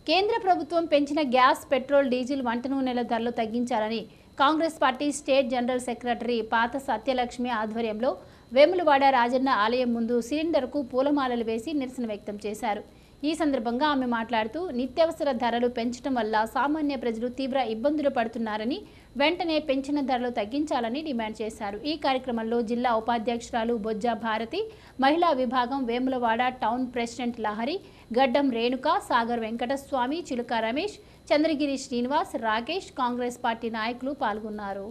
కేంద్ర ప్రభుత్వం పెంచిన గ్యాస్ పెట్రోల్ డీజిల్ వంట నూనెల ధరలు తగ్గించాలని Congress party state general secretary Patha Satyalakshmi ఆధ్వర్యంలో వేములవాడ రాజన్న ఆలయం ముందు సిలిండర్కు పూలమాలలు వేసి నిరసన వ్యక్తం చేశారు ఈ సందర్భంగా ఆమె మాట్లాడుతూ నిత్యావసర ధరలు పెంచడం వల్ల సామాన్య ప్రజలు తీవ్ర ఇబ్బందులు పడుతున్నారని వెంటనే పెంచిన ధరలు తగ్గించాలని డిమాండ్ చేశారు ఈ కార్యక్రమంలో జిల్లా ఉపాధ్యక్షురాలు బొజ్జా భారతి మహిళా విభాగం వేములవాడ టౌన్ ప్రెసిడెంట్ లహరి గడ్డం రేణుక సాగర్ వెంకటస్వామి చిలుక రమేష్ చంద్రగిరి శ్రీనివాస్ రాకేష్ కాంగ్రెస్ పార్టీ నాయకులు పాల్గొన్నారు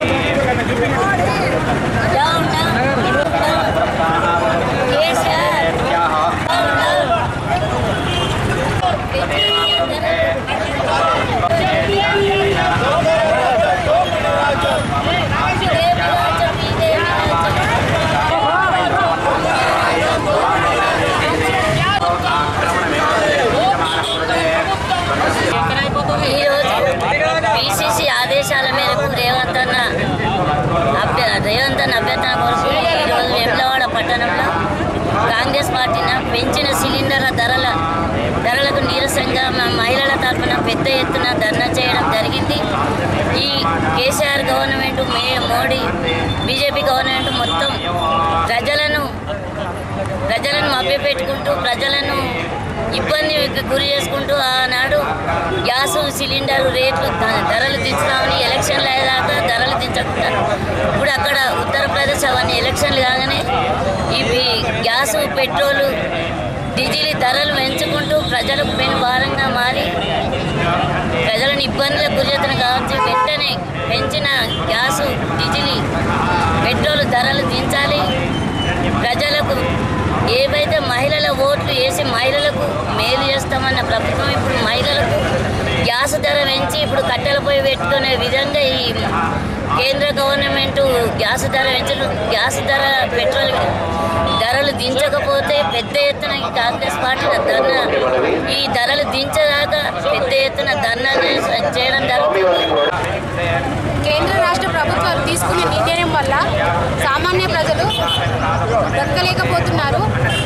పిసిసి ఆదేశాల మేరకు రేవంత్ అన్న అభ్య రేవంత్ అన్న అభ్యర్థన కొరకు ఈరోజు వేములవాడ పట్టణంలో కాంగ్రెస్ పార్టీన పెంచిన సిలిండర్ల ధరల ధరలకు నీరసంగా మా మహిళల తరఫున పెద్ద ఎత్తున ధర్నా చేయడం జరిగింది ఈ కేసీఆర్ గవర్నమెంట్ మే మోడీ బీజేపీ గవర్నమెంట్ మొత్తం ప్రజలను ప్రజలను మభ్యపెట్టుకుంటూ ప్రజలను ఇబ్బందికి గురి చేసుకుంటూ ఆనాడు గ్యాసు సిలిండర్ రేట్లు ధ- ధరలు దించుతామని ఎలక్షన్లు అయ్యేదాకా ధరలు దించకుండా ఇప్పుడు అక్కడ ఉత్తరప్రదేశ్ అవన్నీ ఎలక్షన్లు కాగానే ఇవి గ్యాసు పెట్రోలు డీజిల్ ధరలు పెంచుకుంటూ ప్రజలకు పెను భారంగా మారి ప్రజలను ఇబ్బందులకు గురిచేతను కావచ్చు వెంటనే పెంచిన గ్యాసు డీజిల్ పెట్రోల్ ధరలు దించాలి ప్రజలకు ఏవైతే మహిళల ఓట్లు వేసి మహిళలకు మేలు చేస్తామన్న ప్రభుత్వం ఇప్పుడు మహిళలకు గ్యాస్ ధర పెంచి ఇప్పుడు కట్టెల పొయ్యి పెట్టుకునే విధంగా ఈ కేంద్ర గవర్నమెంట్ గ్యాస్ ధర పెంచడం గ్యాస్ ధర పెట్రోల్ ధరలు దించకపోతే పెద్ద ఎత్తున ఈ కాంగ్రెస్ పార్టీ ధర్నా ఈ ధరలు దించదాకా పెద్ద ఎత్తున ధర్నా చేయడం జరుగుతుంది కేంద్ర రాష్ట్ర ప్రభుత్వాలు తీసుకునే నిర్ణయం వల్ల సామాన్య ప్రజలు బ్రతకలేకపోతున్నారు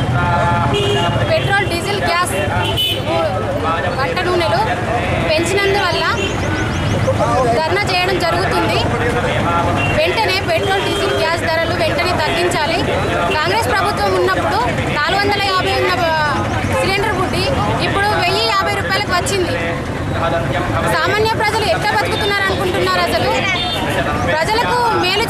పెట్రోల్ డీజిల్ గ్యాస్ వంట నూనెలు పెంచినందువల్ల ధర్నా చేయడం జరుగుతుంది వెంటనే పెట్రోల్ డీజిల్ గ్యాస్ ధరలు వెంటనే తగ్గించాలి కాంగ్రెస్ ప్రభుత్వం ఉన్నప్పుడు నాలుగు వందల యాభై ఉన్న సిలిండర్ బుడ్డి ఇప్పుడు వెయ్యి యాభై రూపాయలకు వచ్చింది సామాన్య ప్రజలు ఎట్లా బతుకుతున్నారు అనుకుంటున్నారు అసలు ప్రజలకు మేలు